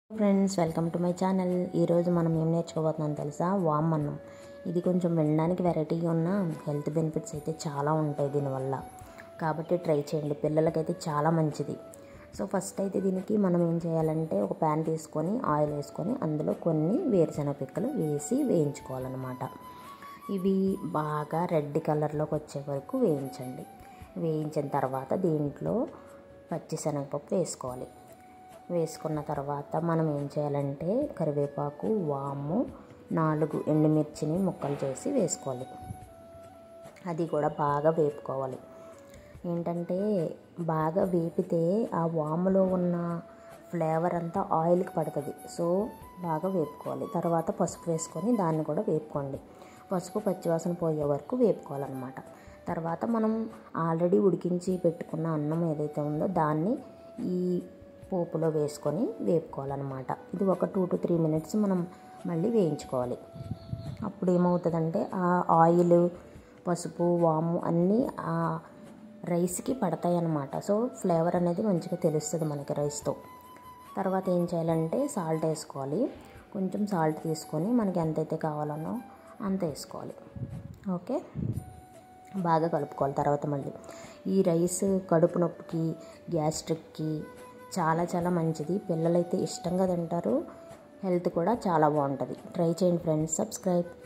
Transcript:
friends welcome to my channel ఈరోజు మనం ఏం నేర్చుకోబోతున్నాం తెలుసా వామ్ అన్నం ఇది కొంచెం వినడానికి వెరైటీగా ఉన్న హెల్త్ బెనిఫిట్స్ అయితే చాలా ఉంటాయి దీనివల్ల కాబట్టి ట్రై చేయండి పిల్లలకైతే చాలా మంచిది సో ఫస్ట్ అయితే దీనికి మనం ఏం చేయాలంటే ఒక ప్యాన్ తీసుకొని ఆయిల్ వేసుకొని అందులో కొన్ని వేరుశెనగ పిక్కలు వేసి వేయించుకోవాలన్నమాట ఇవి బాగా రెడ్ కలర్లోకి వచ్చే వరకు వేయించండి వేయించిన తర్వాత దీంట్లో పచ్చిశనగపప్పు వేసుకోవాలి వేసుకున్న తర్వాత మనం ఏం చేయాలంటే కరివేపాకు వాము నాలుగు ఎండుమిర్చిని ముక్కలు చేసి వేసుకోవాలి అది కూడా బాగా వేపుకోవాలి ఏంటంటే బాగా వేపితే ఆ వాములో ఉన్న ఫ్లేవర్ అంతా ఆయిల్కి పడుతుంది సో బాగా వేపుకోవాలి తర్వాత పసుపు వేసుకొని దాన్ని కూడా వేపుకోండి పసుపు పచ్చివాసన పోయే వరకు వేపుకోవాలన్నమాట తర్వాత మనం ఆల్రెడీ ఉడికించి పెట్టుకున్న అన్నం ఏదైతే ఉందో దాన్ని ఈ పోపులో వేసుకొని వేపుకోవాలన్నమాట ఇది ఒక టూ టు త్రీ మినిట్స్ మనం మళ్ళీ వేయించుకోవాలి అప్పుడు ఏమవుతుందంటే ఆ ఆయిల్ పసుపు వాము అన్నీ ఆ రైస్కి పడతాయి అన్నమాట సో ఫ్లేవర్ అనేది మంచిగా తెలుస్తుంది మనకి రైస్తో తర్వాత ఏం చేయాలంటే సాల్ట్ వేసుకోవాలి కొంచెం సాల్ట్ తీసుకొని మనకి ఎంతైతే కావాలనో అంత వేసుకోవాలి ఓకే బాగా కలుపుకోవాలి తర్వాత మళ్ళీ ఈ రైస్ కడుపు నొప్పికి గ్యాస్ట్రిక్కి చాలా చాలా మంచిది పిల్లలైతే ఇష్టంగా తింటారు హెల్త్ కూడా చాలా బాగుంటుంది ట్రై చేయండి ఫ్రెండ్స్ సబ్స్క్రైబ్